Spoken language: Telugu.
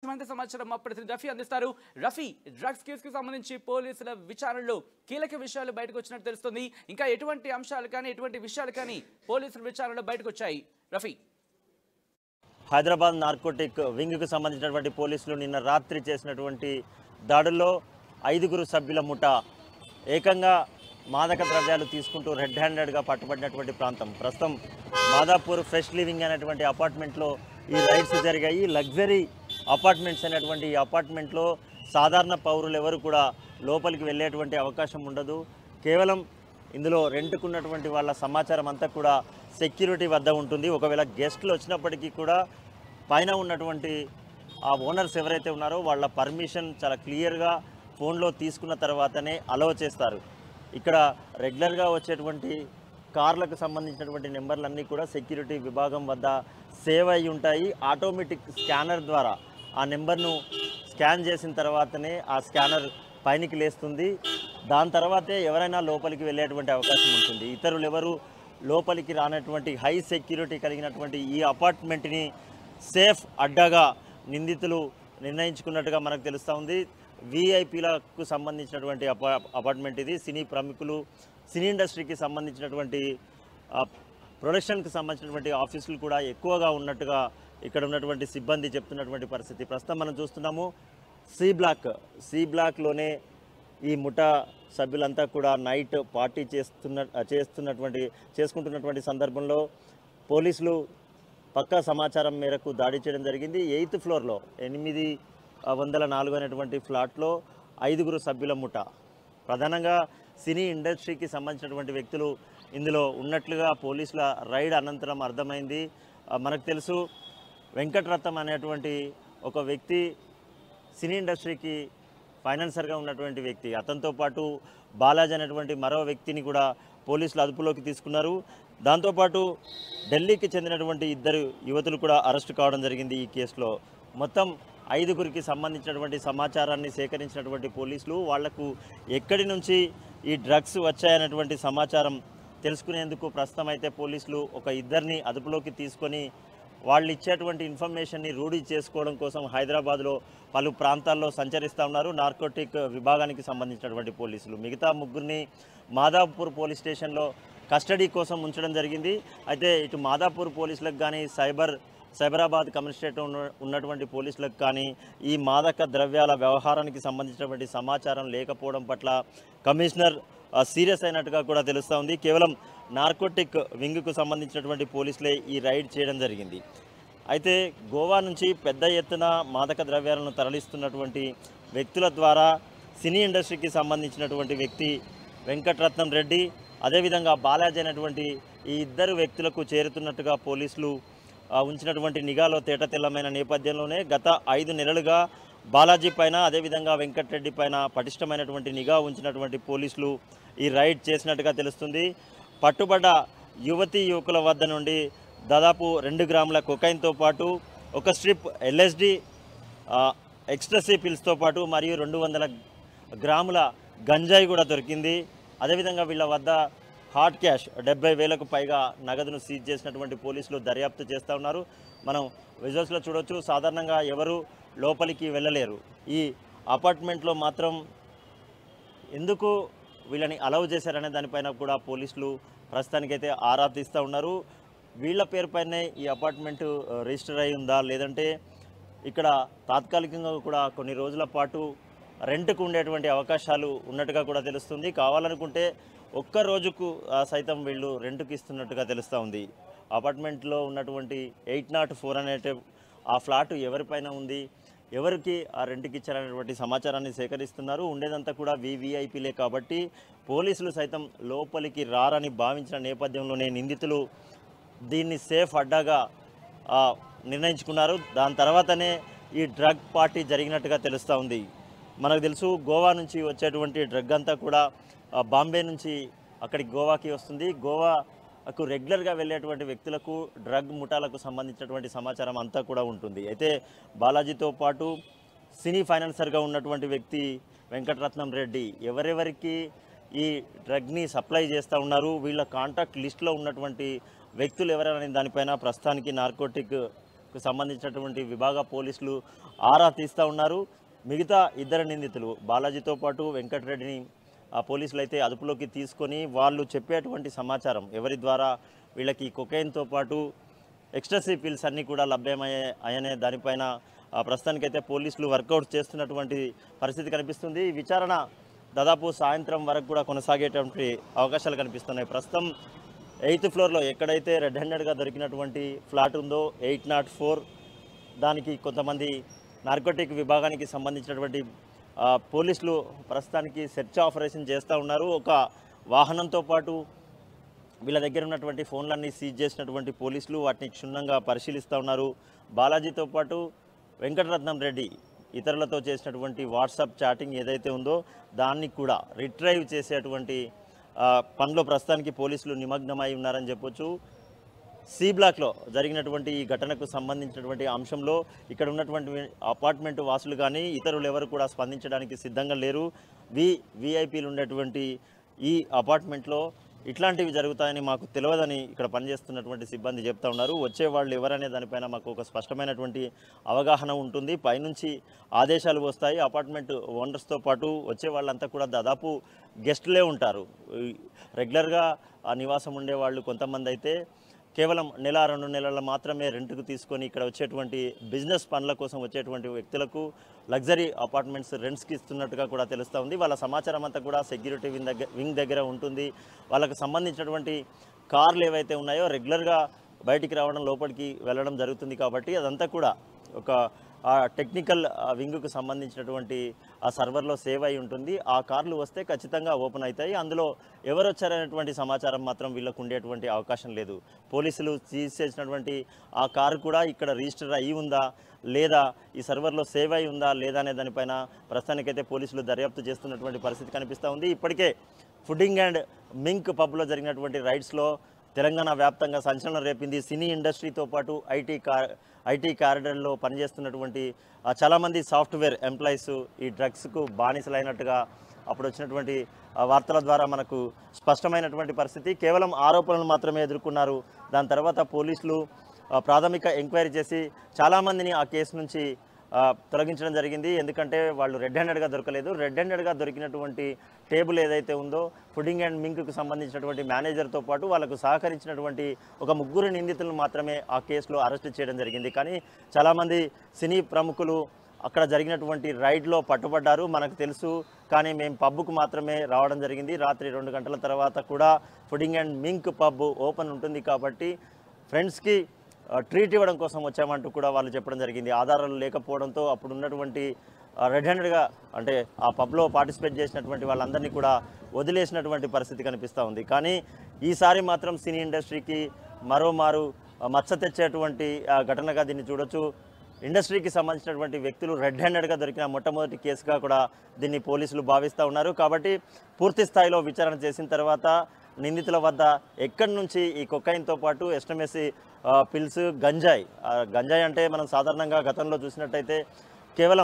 మరింత సమాచారం మా ప్రతినిధి రఫీ అందిస్తారు రఫీ డ్రగ్స్ కేసుకు సంబంధించి పోలీసుల విచారణలో కీలక విషయాలు బయటకు వచ్చినట్టు తెలుస్తుంది ఇంకా ఎటువంటి అంశాలు కానీ ఎటువంటి విషయాలు కానీ పోలీసుల విచారణలో బయటకు వచ్చాయి రఫీ హైదరాబాద్ నార్కోటిక్ వింగ్కు సంబంధించినటువంటి పోలీసులు నిన్న రాత్రి చేసినటువంటి దాడుల్లో ఐదుగురు సభ్యుల ముఠ ఏకంగా మాదక ద్రవ్యాలు తీసుకుంటూ రెడ్ హ్యాండెడ్గా పట్టుబడినటువంటి ప్రాంతం ప్రస్తుతం మాదాపూర్ ఫ్రెష్ లివింగ్ అనేటువంటి అపార్ట్మెంట్లో ఈ రైడ్స్ జరిగాయి లగ్జరీ అపార్ట్మెంట్స్ అనేటువంటి ఈ అపార్ట్మెంట్లో సాధారణ పౌరులు ఎవరు కూడా లోపలికి వెళ్ళేటువంటి అవకాశం ఉండదు కేవలం ఇందులో రెంట్కున్నటువంటి వాళ్ళ సమాచారం అంతా కూడా సెక్యూరిటీ వద్ద ఉంటుంది ఒకవేళ గెస్ట్లు వచ్చినప్పటికీ కూడా పైన ఉన్నటువంటి ఆ ఓనర్స్ ఎవరైతే ఉన్నారో వాళ్ళ పర్మిషన్ చాలా క్లియర్గా ఫోన్లో తీసుకున్న తర్వాతనే అలౌ చేస్తారు ఇక్కడ రెగ్యులర్గా వచ్చేటువంటి కార్లకు సంబంధించినటువంటి నెంబర్లన్నీ కూడా సెక్యూరిటీ విభాగం వద్ద సేవ్ అయి ఉంటాయి ఆటోమేటిక్ స్కానర్ ద్వారా ఆ నెంబర్ను స్కాన్ చేసిన తర్వాతనే ఆ స్కానర్ పైనకి లేస్తుంది దాని తర్వాతే ఎవరైనా లోపలికి వెళ్ళేటువంటి అవకాశం ఉంటుంది ఇతరులు ఎవరు లోపలికి రానటువంటి హై సెక్యూరిటీ కలిగినటువంటి ఈ అపార్ట్మెంట్ని సేఫ్ అడ్డాగా నిందితులు నిర్ణయించుకున్నట్టుగా మనకు తెలుస్తూ ఉంది విఐపీలకు సంబంధించినటువంటి అపా అపార్ట్మెంట్ ఇది సినీ ప్రముఖులు సినీ ఇండస్ట్రీకి సంబంధించినటువంటి ఆ, ప్రొడక్షన్కి సంబంధించినటువంటి ఆఫీసులు కూడా ఎక్కువగా ఉన్నట్టుగా ఇక్కడ ఉన్నటువంటి సిబ్బంది చెప్తున్నటువంటి పరిస్థితి ప్రస్తుతం మనం చూస్తున్నాము సి బ్లాక్ సి బ్లాక్లోనే ఈ ముఠా సభ్యులంతా కూడా నైట్ పార్టీ చేస్తున్న చేస్తున్నటువంటి చేసుకుంటున్నటువంటి సందర్భంలో పోలీసులు పక్కా సమాచారం మేరకు దాడి చేయడం జరిగింది ఎయిత్ ఫ్లోర్లో ఎనిమిది ఆ, వందల నాలుగు అనేటువంటి ఫ్లాట్లో ఐదుగురు సభ్యుల ముఠ ప్రధానంగా సినీ ఇండస్ట్రీకి సంబంధించినటువంటి వ్యక్తులు ఇందులో ఉన్నట్లుగా పోలీసుల రైడ్ అనంతరం అర్థమైంది ఆ, మనకు తెలుసు వెంకటరత్నం అనేటువంటి ఒక వ్యక్తి సినీ ఇండస్ట్రీకి ఫైనాన్సర్గా ఉన్నటువంటి వ్యక్తి అతనితో పాటు బాలాజీ అనేటువంటి మరో వ్యక్తిని కూడా పోలీసులు అదుపులోకి తీసుకున్నారు దాంతోపాటు ఢిల్లీకి చెందినటువంటి ఇద్దరు యువతులు కూడా అరెస్టు కావడం జరిగింది ఈ కేసులో మొత్తం ఐదుగురికి సంబంధించినటువంటి సమాచారాన్ని సేకరించినటువంటి పోలీసులు వాళ్లకు ఎక్కడి నుంచి ఈ డ్రగ్స్ వచ్చాయనేటువంటి సమాచారం తెలుసుకునేందుకు ప్రస్తుతం అయితే పోలీసులు ఒక ఇద్దరిని అదుపులోకి తీసుకొని వాళ్ళు ఇచ్చేటువంటి ఇన్ఫర్మేషన్ని రూఢీ చేసుకోవడం కోసం హైదరాబాద్లో పలు ప్రాంతాల్లో సంచరిస్తూ ఉన్నారు నార్కోటిక్ విభాగానికి సంబంధించినటువంటి పోలీసులు మిగతా ముగ్గురిని మాదాపూర్ పోలీస్ స్టేషన్లో కస్టడీ కోసం ఉంచడం జరిగింది అయితే ఇటు మాదాపూర్ పోలీసులకు కానీ సైబర్ సైబరాబాద్ కమిషనరేట్ ఉన్న ఉన్నటువంటి పోలీసులకు కానీ ఈ మాదక ద్రవ్యాల వ్యవహారానికి సంబంధించినటువంటి సమాచారం లేకపోవడం పట్ల కమిషనర్ ఆ, సీరియస్ అయినట్టుగా కూడా తెలుస్తూ ఉంది కేవలం నార్కోటిక్ వింగ్కు సంబంధించినటువంటి పోలీసులే ఈ రైడ్ చేయడం జరిగింది అయితే గోవా నుంచి పెద్ద ఎత్తున మాదక ద్రవ్యాలను తరలిస్తున్నటువంటి వ్యక్తుల ద్వారా సినీ ఇండస్ట్రీకి సంబంధించినటువంటి వ్యక్తి వెంకటరత్నం రెడ్డి అదేవిధంగా బాలాజీ అనేటువంటి ఈ ఇద్దరు వ్యక్తులకు చేరుతున్నట్టుగా పోలీసులు ఆ, ఉంచినటువంటి నిఘాలో తేటతెల్లమైన నేపథ్యంలోనే గత ఐదు నెలలుగా బాలాజీ పైన అదేవిధంగా వెంకటరెడ్డి పైన పటిష్టమైనటువంటి నిఘా ఉంచినటువంటి పోలీసులు ఈ రైడ్ చేసినట్టుగా తెలుస్తుంది పట్టుబడ్డ యువతీ యువకుల వద్ద నుండి దాదాపు రెండు గ్రాముల కొకైన్తో పాటు ఒక స్ట్రిప్ ఎల్ఎస్డి ఎక్స్ట్రసీ పిల్స్తో పాటు మరియు రెండు వందల గ్రాముల గంజాయి కూడా దొరికింది అదేవిధంగా వీళ్ళ వద్ద హాట్ క్యాష్ డెబ్బై వేలకు పైగా నగదును సీజ్ చేసినటువంటి పోలీసులు దర్యాప్తు చేస్తూ ఉన్నారు మనం విజువల్స్లో చూడొచ్చు సాధారణంగా ఎవరు లోపలికి వెళ్ళలేరు ఈ అపార్ట్మెంట్లో మాత్రం ఎందుకు వీళ్ళని అలౌ చేశారనే దానిపైన కూడా పోలీసులు ప్రస్తుతానికైతే ఆరా తీస్తూ ఉన్నారు వీళ్ళ పేరుపైనే ఈ అపార్ట్మెంట్ ఆ, రిజిస్టర్ అయి ఉందా లేదంటే ఇక్కడ తాత్కాలికంగా కూడా కొన్ని రోజుల పాటు రెంట్కు ఉండేటువంటి అవకాశాలు ఉన్నట్టుగా కూడా తెలుస్తుంది కావాలనుకుంటే ఒక్క రోజుకు ఆ, సైతం వీళ్ళు రెంట్కి ఇస్తున్నట్టుగా తెలుస్తూ ఉంది అపార్ట్మెంట్లో ఉన్నటువంటి ఎయిట్ నాట్ ఫోర్ అనే ఆ ఫ్లాట్ ఎవరిపైన ఉంది ఎవరికి ఆ రెంట్కి ఇచ్చారనేటువంటి సమాచారాన్ని సేకరిస్తున్నారు ఉండేదంతా కూడా వివిఐపీలే కాబట్టి పోలీసులు సైతం లోపలికి రారని భావించిన నేపథ్యంలోనే నిందితులు దీన్ని సేఫ్ అడ్డాగా ఆ, నిర్ణయించుకున్నారు దాని తర్వాతనే ఈ డ్రగ్ పార్టీ జరిగినట్టుగా తెలుస్తూ ఉంది మనకు తెలుసు గోవా నుంచి వచ్చేటువంటి డ్రగ్ అంతా కూడా ఆ, బాంబే నుంచి అక్కడికి గోవాకి వస్తుంది గోవాకు రెగ్యులర్గా వెళ్ళేటువంటి వ్యక్తులకు డ్రగ్ ముఠాలకు సంబంధించినటువంటి సమాచారం అంతా కూడా ఉంటుంది అయితే బాలాజీతో పాటు సినీ ఫైనాన్సర్గా ఉన్నటువంటి వ్యక్తి వెంకటరత్నం రెడ్డి ఎవరెవరికి ఈ డ్రగ్ని సప్లై చేస్తూ ఉన్నారు వీళ్ళ కాంటాక్ట్ లిస్ట్లో ఉన్నటువంటి వ్యక్తులు ఎవరైనా దానిపైన ప్రస్తుతానికి నార్కోటిక్ సంబంధించినటువంటి విభాగ పోలీసులు ఆరా తీస్తూ ఉన్నారు మిగతా ఇద్దరు నిందితులు బాలాజీతో పాటు వెంకటరెడ్డిని ఆ పోలీసులు అయితే అదుపులోకి తీసుకొని వాళ్ళు చెప్పేటువంటి సమాచారం ఎవరి ద్వారా వీళ్ళకి కొకైన్తో పాటు ఎక్స్ట్రాసీ పిల్స్ అన్నీ కూడా లభ్యమయ్యే అనే దానిపైన ఆ, ప్రస్తుతానికైతే పోలీసులు వర్కౌట్ చేస్తున్నటువంటి పరిస్థితి కనిపిస్తుంది ఈ విచారణ దాదాపు సాయంత్రం వరకు కూడా కొనసాగేటువంటి అవకాశాలు కనిపిస్తున్నాయి ప్రస్తుతం ఎయిత్ ఫ్లోర్లో ఎక్కడైతే రెడ్ హ్యాండెడ్గా దొరికినటువంటి ఫ్లాట్ ఉందో ఎయిట్ నాట్ ఫోర్ దానికి కొంతమంది నార్కోటిక్ విభాగానికి సంబంధించినటువంటి ఆ, పోలీసులు ప్రస్తుతానికి సెర్చ్ ఆపరేషన్ చేస్తూ ఉన్నారు ఒక వాహనంతో పాటు వీళ్ళ దగ్గర ఉన్నటువంటి ఫోన్లన్నీ సీజ్ చేసినటువంటి పోలీసులు వాటిని క్షుణ్ణంగా పరిశీలిస్తూ ఉన్నారు బాలాజీతో పాటు వెంకటరత్నం రెడ్డి ఇతరులతో చేసినటువంటి వాట్సాప్ చాటింగ్ ఏదైతే ఉందో దాన్ని కూడా రిట్రైవ్ చేసేటువంటి ఆ, పనిలో ప్రస్తుతానికి పోలీసులు నిమగ్నమై ఉన్నారని చెప్పొచ్చు సి బ్లాక్లో జరిగినటువంటి ఈ ఘటనకు సంబంధించినటువంటి అంశంలో ఇక్కడ ఉన్నటువంటి అపార్ట్మెంట్ వాసులు కానీ ఇతరులు ఎవరు కూడా స్పందించడానికి సిద్ధంగా లేరు వి విఐపీలు ఉండేటువంటి ఈ అపార్ట్మెంట్లో ఇట్లాంటివి జరుగుతాయని మాకు తెలియదని ఇక్కడ పనిచేస్తున్నటువంటి సిబ్బంది చెప్తా ఉన్నారు వచ్చే వాళ్ళు ఎవరనే దానిపైన మాకు ఒక స్పష్టమైనటువంటి అవగాహన ఉంటుంది పైనుంచి ఆదేశాలు వస్తాయి అపార్ట్మెంట్ ఓనర్స్తో పాటు వచ్చే వాళ్ళంతా కూడా దాదాపు గెస్టులే ఉంటారు ఈ రెగ్యులర్గా ఆ నివాసం ఉండే వాళ్ళు కొంతమంది అయితే కేవలం నెల రెండు నెలల మాత్రమే రెంట్కు తీసుకొని ఇక్కడ వచ్చేటువంటి బిజినెస్ పనుల కోసం వచ్చేటువంటి వ్యక్తులకు లగ్జరీ అపార్ట్మెంట్స్ రెంట్స్కి ఇస్తున్నట్టుగా కూడా తెలుస్తూ ఉంది వాళ్ళ సమాచారం అంతా కూడా సెక్యూరిటీ వింగ్ దగ్గర వింగ్ దగ్గర ఉంటుంది వాళ్ళకు సంబంధించినటువంటి కార్లు ఏవైతే ఉన్నాయో రెగ్యులర్గా బయటికి రావడం లోపలికి వెళ్ళడం జరుగుతుంది కాబట్టి అదంతా కూడా ఒక ఆ టెక్నికల్ వింగ్కు సంబంధించినటువంటి ఆ సర్వర్లో సేవ్ అయి ఉంటుంది ఆ కార్లు వస్తే ఖచ్చితంగా ఓపెన్ అవుతాయి అందులో ఎవరు వచ్చారనేటువంటి సమాచారం మాత్రం వీళ్ళకు ఉండేటువంటి అవకాశం లేదు పోలీసులు సీజ్ చేసినటువంటి ఆ కారు కూడా ఇక్కడ రిజిస్టర్ అయి ఉందా లేదా ఈ సర్వర్లో సేవ్ అయి ఉందా లేదా అనే దానిపైన ప్రస్తుతానికైతే పోలీసులు దర్యాప్తు చేస్తున్నటువంటి పరిస్థితి కనిపిస్తూ ఉంది ఇప్పటికే ఫుడ్డింగ్ అండ్ మింక్ పబ్లో జరిగినటువంటి రైడ్స్లో తెలంగాణ వ్యాప్తంగా సంచలనం రేపింది సినీ ఇండస్ట్రీతో పాటు ఐటీ కార్ ఐటీ కారిడర్లో పనిచేస్తున్నటువంటి ఆ, చాలామంది సాఫ్ట్వేర్ ఎంప్లాయీస్ ఈ డ్రగ్స్కు బానిసలైనట్టుగా అప్పుడు వచ్చినటువంటి ఆ, వార్తల ద్వారా మనకు స్పష్టమైనటువంటి పరిస్థితి కేవలం ఆరోపణలు మాత్రమే ఎదుర్కొన్నారు దాని తర్వాత పోలీసులు ఆ, ప్రాథమిక ఎంక్వైరీ చేసి చాలామందిని ఆ కేసు నుంచి ఆ, తొలగించడం జరిగింది ఎందుకంటే వాళ్ళు రెడ్ హ్యాండెడ్గా దొరకలేదు రెడ్ హ్యాండెడ్గా దొరికినటువంటి టేబుల్ ఏదైతే ఉందో ఫుడింగ్ అండ్ మింక్కు సంబంధించినటువంటి మేనేజర్తో పాటు వాళ్ళకు సహకరించినటువంటి ఒక ముగ్గురు నిందితులను మాత్రమే ఆ కేసులో అరెస్ట్ చేయడం జరిగింది కానీ చాలామంది సినీ ప్రముఖులు అక్కడ జరిగినటువంటి రైడ్లో పట్టుబడ్డారు మనకు తెలుసు కానీ మేము పబ్కు మాత్రమే రావడం జరిగింది రాత్రి రెండు గంటల తర్వాత కూడా pudding and mink pub open ఉంటుంది కాబట్టి ఫ్రెండ్స్కి ఆ, ట్రీట్ ఇవ్వడం కోసం వచ్చామంటూ కూడా వాళ్ళు చెప్పడం జరిగింది ఆధారాలు లేకపోవడంతో అప్పుడు ఉన్నటువంటి ఆ, రెడ్ హ్యాండెడ్గా అంటే ఆ పబ్లో పార్టిసిపేట్ చేసినటువంటి వాళ్ళందరినీ కూడా వదిలేసినటువంటి పరిస్థితి కనిపిస్తూ ఉంది కానీ ఈసారి మాత్రం సినీ ఇండస్ట్రీకి మరోమారు ఆ, మచ్చ తెచ్చేటువంటి ఆ, ఘటనగా దీన్ని చూడొచ్చు ఇండస్ట్రీకి సంబంధించినటువంటి వ్యక్తులు రెడ్ హ్యాండెడ్గా దొరికిన మొట్టమొదటి కేసుగా కూడా దీన్ని పోలీసులు భావిస్తూ ఉన్నారు కాబట్టి పూర్తి స్థాయిలో విచారణ చేసిన తర్వాత నిందితుల వద్ద ఎక్కడి నుంచి ఈ కొకైన్తో పాటు ఎస్టమేసి పిల్స్ గంజాయి ఆ, గంజాయి అంటే మనం సాధారణంగా గతంలో చూసినట్టయితే కేవలం